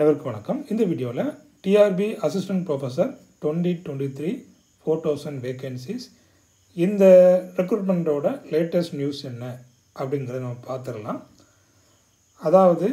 அனைவருக்கும் வணக்கம் இந்த வீடியோவில் T R B assistant professor twenty twenty three four thousand vacancies இந்த ரெக்ரூட்மெண்ட்டோட லேட்டஸ்ட் நியூஸ் என்ன அப்படிங்கிறத நம்ம பார்த்துடலாம் அதாவது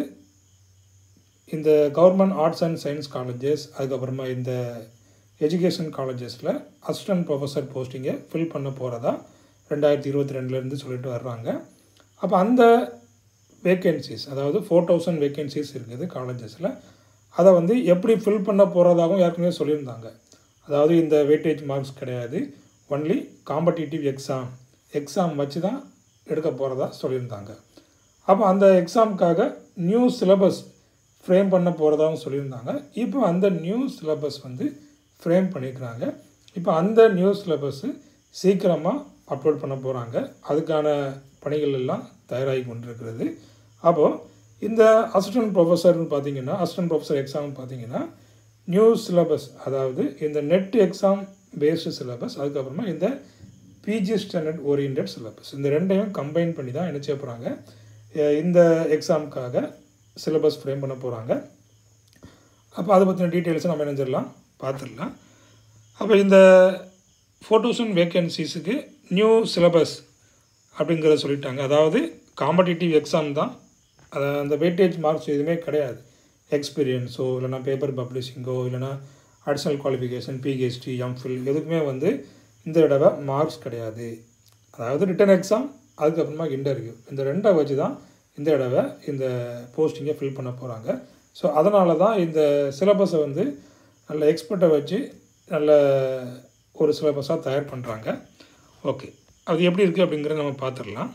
இந்த government arts and science colleges அதுக்கப்புறமா இந்த எஜுகேஷன் காலேஜஸில் அசிஸ்டன்ட் ப்ரொஃபஸர் போஸ்டிங்கை ஃபில் பண்ண போகிறதா ரெண்டாயிரத்தி இருபத்தி ரெண்டுலேருந்து சொல்லிட்டு வர்றாங்க அப்போ அந்த வேகன்சிஸ் அதாவது ஃபோர் தௌசண்ட் வேகன்சிஸ் இருக்குது காலேஜஸில் அதை வந்து எப்படி ஃபில் பண்ண போகிறதாகவும் ஏற்கனவே சொல்லியிருந்தாங்க அதாவது இந்த வெயிட்டேஜ் மார்க்ஸ் கிடையாது ஒன்லி காம்படிட்டிவ் எக்ஸாம் எக்ஸாம் வச்சு தான் எடுக்க போகிறதா சொல்லியிருந்தாங்க அப்போ அந்த எக்ஸாமுக்காக நியூ சிலபஸ் ஃப்ரேம் பண்ண போகிறதாகவும் சொல்லியிருந்தாங்க இப்போ அந்த நியூ சிலபஸ் வந்து ஃப்ரேம் பண்ணியிருக்கிறாங்க இப்போ அந்த நியூ சிலபஸ்ஸு சீக்கிரமாக அப்லோட் பண்ண போகிறாங்க அதுக்கான பணிகள் எல்லாம் தயாராகி கொண்டிருக்கிறது அப்போது இந்த அசிஸ்டன்ட் ப்ரொஃபஸர்னு பார்த்தீங்கன்னா அசிஸ்டன்ட் ப்ரொஃபஸர் எக்ஸாம் பார்த்தீங்கன்னா நியூ சிலபஸ் அதாவது இந்த நெட் எக்ஸாம் பேஸ்டு சிலபஸ் அதுக்கப்புறமா இந்த பிஜி ஸ்டாண்டர்ட் ஓரியன்ட் சிலபஸ் இந்த ரெண்டையும் கம்பைன் பண்ணி தான் என்ன செய்ய போகிறாங்க இந்த எக்ஸாமுக்காக சிலபஸ் ஃப்ரேம் பண்ண போகிறாங்க அப்போ அதை பற்றின டீட்டெயில்ஸை நம்ம நினைஞ்சிடலாம் பார்த்துடலாம் அப்போ இந்த ஃபோர் தௌசண்ட் வேக்கன்சிஸுக்கு நியூ சிலபஸ் அப்படிங்கிறத சொல்லிட்டாங்க அதாவது காம்படிட்டிவ் எக்ஸாம் தான் அது அந்த வெயிட்டேஜ் மார்க்ஸ் எதுவுமே கிடையாது எக்ஸ்பீரியன்ஸோ இல்லைனா பேப்பர் பப்ளிஷிங்கோ இல்லைனா அடிஷ்னல் குவாலிஃபிகேஷன் பிஹெச்டி எம்ஃபில் எதுக்குமே வந்து இந்த தடவை மார்க்ஸ் கிடையாது அதாவது ரிட்டன் எக்ஸாம் அதுக்கப்புறமா இன்டர்வியூ இந்த ரெண்டை வச்சு தான் இந்த தடவை இந்த போஸ்டிங்கை ஃபில் பண்ண போகிறாங்க ஸோ அதனால தான் இந்த சிலபஸை வந்து நல்ல எக்ஸ்பர்ட்டை வச்சு நல்ல ஒரு சிலபஸாக தயார் பண்ணுறாங்க ஓகே அது எப்படி இருக்குது அப்படிங்கிறத நம்ம பார்த்துடலாம்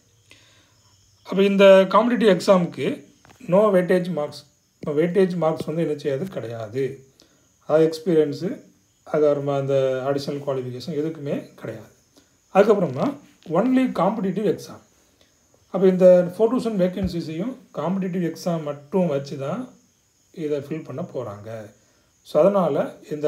அப்போ இந்த காம்படிட்டிவ் எக்ஸாமுக்கு நோ வெயிட்டேஜ் மார்க்ஸ் இப்போ வெயிட்டேஜ் மார்க்ஸ் வந்து என்ன செய்யாது கிடையாது அதாவது எக்ஸ்பீரியன்ஸு அதுக்கப்புறமா அந்த அடிஷ்னல் குவாலிஃபிகேஷன் எதுக்குமே கிடையாது அதுக்கப்புறமா ஒன்லி காம்படிட்டிவ் எக்ஸாம் அப்போ இந்த ஃபோர் தௌசண்ட் வேக்கன்சிஸையும் காம்படிட்டிவ் எக்ஸாம் மட்டும் வச்சு தான் இதை ஃபில் பண்ண போகிறாங்க ஸோ அதனால் இந்த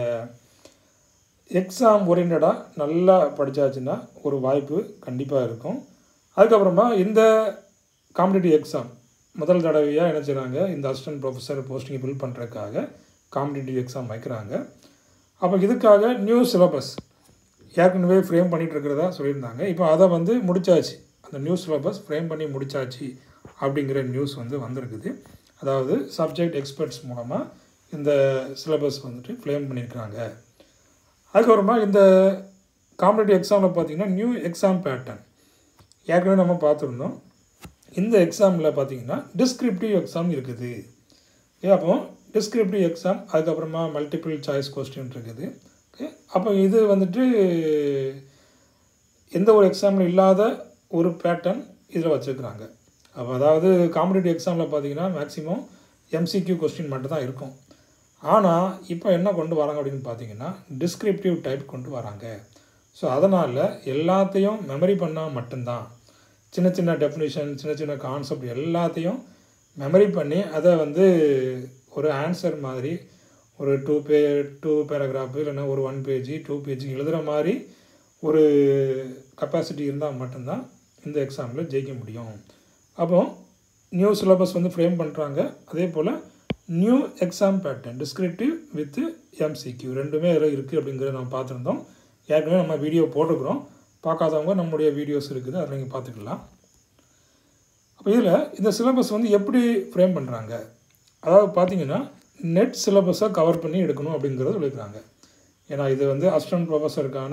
எக்ஸாம் ஓரியன்டாக நல்லா படித்தாச்சுன்னா ஒரு வாய்ப்பு கண்டிப்பாக இருக்கும் அதுக்கப்புறமா இந்த காம்படிட்டிவ் எக்ஸாம் முதல் தடவையாக என்ன செய்கிறாங்க இந்த அசிஸ்டன்ட் ப்ரொஃபஸர் போஸ்டிங் ஃபில் பண்ணுறதுக்காக காம்படிட்டிவ் எக்ஸாம் வைக்கிறாங்க அப்போ இதுக்காக நியூ சிலபஸ் ஏற்கனவே ஃப்ரேம் பண்ணிகிட்டு இருக்கிறதா சொல்லியிருந்தாங்க இப்போ அதை வந்து முடித்தாச்சு அந்த நியூ சிலபஸ் ஃப்ரேம் பண்ணி முடித்தாச்சு அப்படிங்கிற நியூஸ் வந்து வந்திருக்குது அதாவது சப்ஜெக்ட் எக்ஸ்பர்ட்ஸ் மூலமாக இந்த சிலபஸ் வந்துட்டு ஃப்ரேம் பண்ணியிருக்கிறாங்க அதுக்கப்புறமா இந்த காம்படிட்டிவ் எக்ஸாமில் பார்த்திங்கன்னா நியூ எக்ஸாம் பேட்டர்ன் ஏற்கனவே நம்ம பார்த்துருந்தோம் இந்த எக்ஸாமில் பார்த்தீங்கன்னா டிஸ்கிரிப்டிவ் எக்ஸாம் இருக்குது ஓகே அப்போ டிஸ்கிரிப்டிவ் எக்ஸாம் அதுக்கப்புறமா மல்டிபிள் சாய்ஸ் கொஸ்டின் இருக்குது ஓகே அப்போ இது வந்துட்டு எந்த ஒரு எக்ஸாமில் இல்லாத ஒரு பேட்டர்ன் இதில் வச்சுருக்குறாங்க அப்போ அதாவது காம்படிட்டிவ் எக்ஸாமில் பார்த்தீங்கன்னா மேக்ஸிமம் எம்சிக்யூ கொஸ்டின் மட்டும் தான் இருக்கும் ஆனால் இப்போ என்ன கொண்டு வராங்க அப்படின்னு பார்த்தீங்கன்னா டிஸ்கிரிப்டிவ் டைப் கொண்டு வராங்க ஸோ அதனால் எல்லாத்தையும் மெமரி பண்ணால் மட்டும்தான் சின்ன சின்ன டெஃபினிஷன் சின்ன சின்ன கான்செப்ட் எல்லாத்தையும் மெமரி பண்ணி அதை வந்து ஒரு ஆன்சர் மாதிரி ஒரு டூ பே டூ பேராகிராஃப் இல்லைன்னா ஒரு ஒன் பேஜி டூ பேஜி எழுதுகிற மாதிரி ஒரு கெப்பாசிட்டி இருந்தால் மட்டும்தான் இந்த எக்ஸாமில் ஜெயிக்க முடியும் அப்போ நியூ சிலபஸ் வந்து ஃப்ரேம் பண்ணுறாங்க அதே போல் new exam pattern descriptive with MCQ ரெண்டுமே இதில் இருக்குது அப்படிங்கிறத நம்ம பார்த்துருந்தோம் ஏற்கனவே நம்ம வீடியோ போட்டுக்கிறோம் பார்க்காதவங்க நம்முடைய வீடியோஸ் இருக்குது அதை நீங்கள் பார்த்துக்கலாம் அப்போ இதில் இந்த சிலபஸ் வந்து எப்படி ஃப்ரேம் பண்ணுறாங்க அதாவது பார்த்தீங்கன்னா நெட் சிலபஸை கவர் பண்ணி எடுக்கணும் அப்படிங்கிறத சொல்லியிருக்கிறாங்க ஏன்னா இது வந்து அசிஸ்டன்ட் ப்ரொஃபஸருக்கான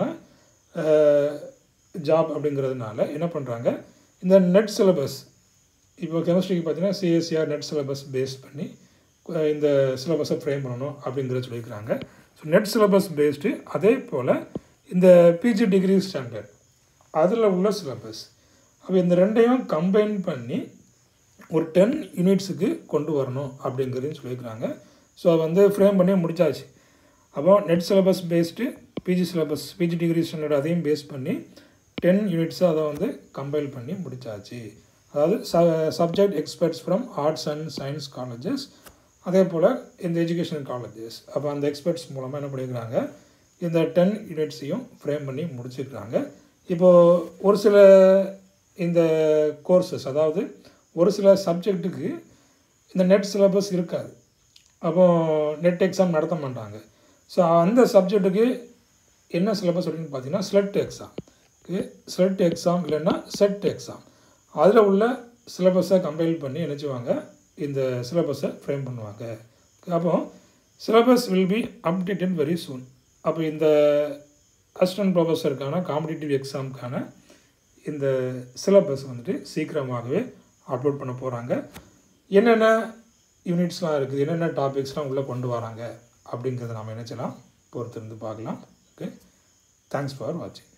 ஜாப் அப்படிங்கிறதுனால என்ன பண்ணுறாங்க இந்த நெட் சிலபஸ் இப்போ கெமிஸ்ட்ரிக்கு பார்த்தீங்கன்னா சிஎஸ்சிஆர் நெட் சிலபஸ் பேஸ் பண்ணி இந்த சிலபஸை ஃப்ரேம் பண்ணணும் அப்படிங்கிறத சொல்லியிருக்கிறாங்க ஸோ நெட் சிலபஸ் பேஸ்டு அதே போல் இந்த பிஜி டிகிரி ஸ்டாண்டர்ட் அதில் உள்ள சிலபஸ் அப்போ இந்த ரெண்டையும் கம்பைன் பண்ணி ஒரு டென் யூனிட்ஸுக்கு கொண்டு வரணும் அப்படிங்கிறதையும் சொல்லியிருக்கிறாங்க ஸோ அதை வந்து ஃப்ரேம் பண்ணி முடிச்சாச்சு அப்போ NET syllabus based PG syllabus PG degree standard அதையும் பேஸ் பண்ணி டென் யூனிட்ஸை அதை வந்து கம்பைல் பண்ணி முடிச்சாச்சு அதாவது ச subject experts from arts and science colleges அதே போல் இந்த எஜுகேஷன் காலேஜஸ் அப்போ அந்த எக்ஸ்பர்ட்ஸ் மூலமாக என்ன பண்ணியிருக்கிறாங்க இந்த டென் யூனிட்ஸையும் ஃப்ரேம் பண்ணி முடிச்சிருக்கிறாங்க இப்போது ஒரு சில இந்த கோர்சஸ் அதாவது ஒரு சில சப்ஜெக்ட்டுக்கு இந்த நெட் சிலபஸ் இருக்காது அப்போது நெட் எக்ஸாம் நடத்த மாட்டாங்க ஸோ அந்த சப்ஜெக்ட்டுக்கு என்ன சிலபஸ் அப்படின்னு பார்த்தீங்கன்னா SLET exam okay SLET exam இல்லைன்னா செட் எக்ஸாம் அதில் உள்ள சிலபஸை கம்பைல் பண்ணி நினச்சிவாங்க இந்த சிலபஸை ஃப்ரேம் பண்ணுவாங்க அப்போ syllabus will be updated very soon அப்போ இந்த அசிஸ்டன்ட் ப்ரொஃபஸருக்கான காம்படிட்டிவ் எக்ஸாமுக்கான இந்த சிலபஸ் வந்துட்டு சீக்கிரமாகவே அப்லோட் பண்ண போகிறாங்க என்னென்ன யூனிட்ஸ்லாம் இருக்குது என்னென்ன டாபிக்ஸ்லாம் உள்ளே கொண்டு வராங்க அப்படிங்கிறத நாம் நினச்சலாம் பொறுத்திருந்து பார்க்கலாம் ஓகே தேங்க்ஸ் ஃபார் வாட்சிங்